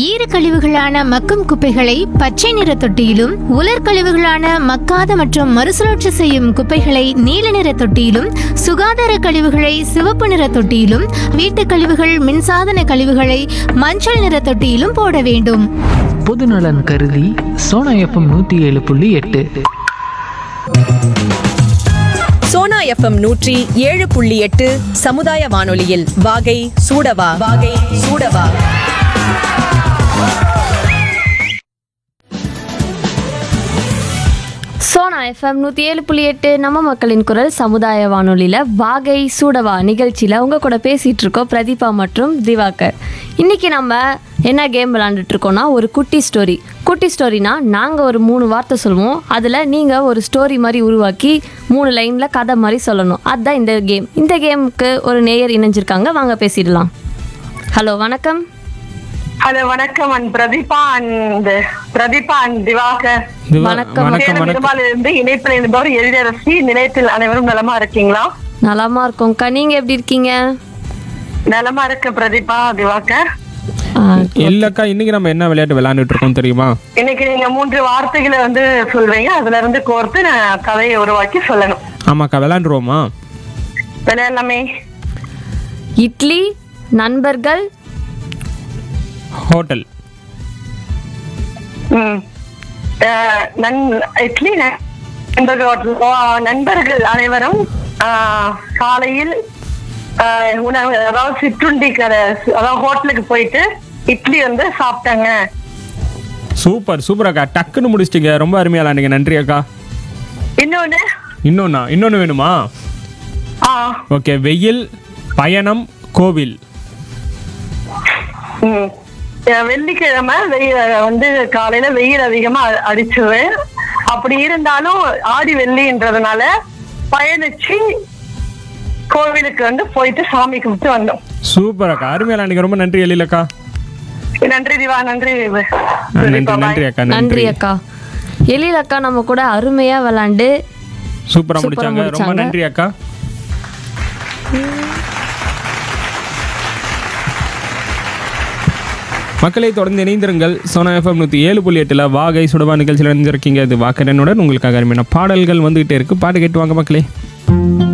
ஈர கழிவுகளான மக்கும் குப்பைகளை பச்சை நிற தொட்டியிலும் உலர் கழிவுகளான மக்காத மற்றும் மறுசுழற்சி செய்யும் குப்பைகளை நீல நிற தொட்டியிலும் சுகாதார கழிவுகளை சிவப்பு நிற தொட்டியிலும் வீட்டுக் கழிவுகள் மின்சாதன கழிவுகளை மஞ்சள் நிற தொட்டியிலும் போட வேண்டும் பொதுநலன் கருதி சோனா எஃப்எம் நூற்றி ஏழு புள்ளி எட்டு சோனா எஃப்எம் நூற்றி ஏழு புள்ளி எட்டு சமுதாய வானொலியில் வாகை சூடவா வாகை சூடவா சோனா எஃப்எம் நூற்றி ஏழு புள்ளி எட்டு நம்ம மக்களின் குரல் சமுதாய வானொலியில் வாகை சூடவா நிகழ்ச்சியில் உங்கள் கூட பேசிகிட்டு இருக்கோம் பிரதீபா மற்றும் திவாகர் இன்றைக்கி நம்ம என்ன கேம் விளாண்டுட்டு இருக்கோம்னா ஒரு குட்டி ஸ்டோரி குட்டி ஸ்டோரினா நாங்கள் ஒரு மூணு வார்த்தை சொல்லுவோம் அதில் நீங்கள் ஒரு ஸ்டோரி மாதிரி உருவாக்கி மூணு லைனில் கதை மாதிரி சொல்லணும் அதுதான் இந்த கேம் இந்த கேமுக்கு ஒரு நேயர் இணைஞ்சிருக்காங்க வாங்க பேசிடலாம் ஹலோ வணக்கம் ஹலோ வணக்கம் and Pradeepa and Pradeepa and Diwakar திவா- வணக்கம். வணக்கம் சேலம் வணக்கம் விரும்பால இருந்து இணைப்பில் இருந்தவர் எழிலரசி நிலையத்தில் அனைவரும் நலமா இருக்கீங்களா நலமா இருக்கோம்க்கா நீங்கள் எப்படி இருக்கீங்க நலமா இருக்க பிரதீபா திவாகர் ஆ, இல்லக்கா இன்னைக்கு நம்ம என்ன விளையாட்டு விளையாண்டுட்டு இருக்கோம் தெரியுமா இன்னைக்கு நீங்க மூன்று வார்த்தைகளை வந்து சொல்வீங்க அதுல இருந்து கோர்த்து நான் கதையை உருவாக்கி சொல்லணும் ஆமாக்கா விளையாண்டுருவோமா விளையாடலாமே இட்லி நண்பர்கள் ஹோட்டல் ம். அஹ், நன்- இட்லி ந- நண்பர்கள் ஓ, நண்பர்கள் அனைவரும் ஆஹ், காலையில் ஆஹ், உணவு அதாவது சிற்றுண்டி கடை அதாவது ஹோட்டலுக்கு போயிட்டு இட்லி வந்து சாப்பிட்டாங்க சூப்பர் சூப்பர் அக்கா டக்குன்னு முடிச்சிட்டீங்க ரொம்ப அருமையா விளையாண்டீங்க நன்றி அக்கா இன்னொன்னு இன்னொன்னா இன்னொன்று வேணுமா ஆ ஓகே வெயில் பயணம் கோவில் ம். அஹ், வெள்ளிக்கிழமை வெயில் வந்து காலையில வெயில் அதிகமா அ- அடிச்சுது அப்படி இருந்தாலும் ஆடி வெள்ளின்றதுனால பயணிச்சு கோவிலுக்கு வந்து போயிட்டு சாமி கும்பிட்டு வந்தோம் சூப்பர் அக்கா அருமையா விளையாண்டீங்க ரொம்ப நன்றி எழிலக்கா நன்றி திவா நன்றி ஆ, நன்றி நன்றி அக்கா நன்றி நன்றி அக்கா எழில் அக்கா நம்ம கூட அருமையா விளாண்டு சூப்பரா சூப்பரா முடிச்சாங்க ரொம்ப முடிச்சாங்க. நன்றி அக்கா மக்களை தொடர்ந்து இணைந்திருங்கள் சோனா எஃப்எம் நூற்றி ஏழு புள்ளி எட்டில் வாகை சுடவா நிகழ்ச்சியில் இணைந்திருக்கீங்க இது வாக்கரனுடன் உங்களுக்காக அருமையான பாடல்கள் வந்துகிட்டே இருக்கு பாட்டு கேட்டு வாங்க மக்களே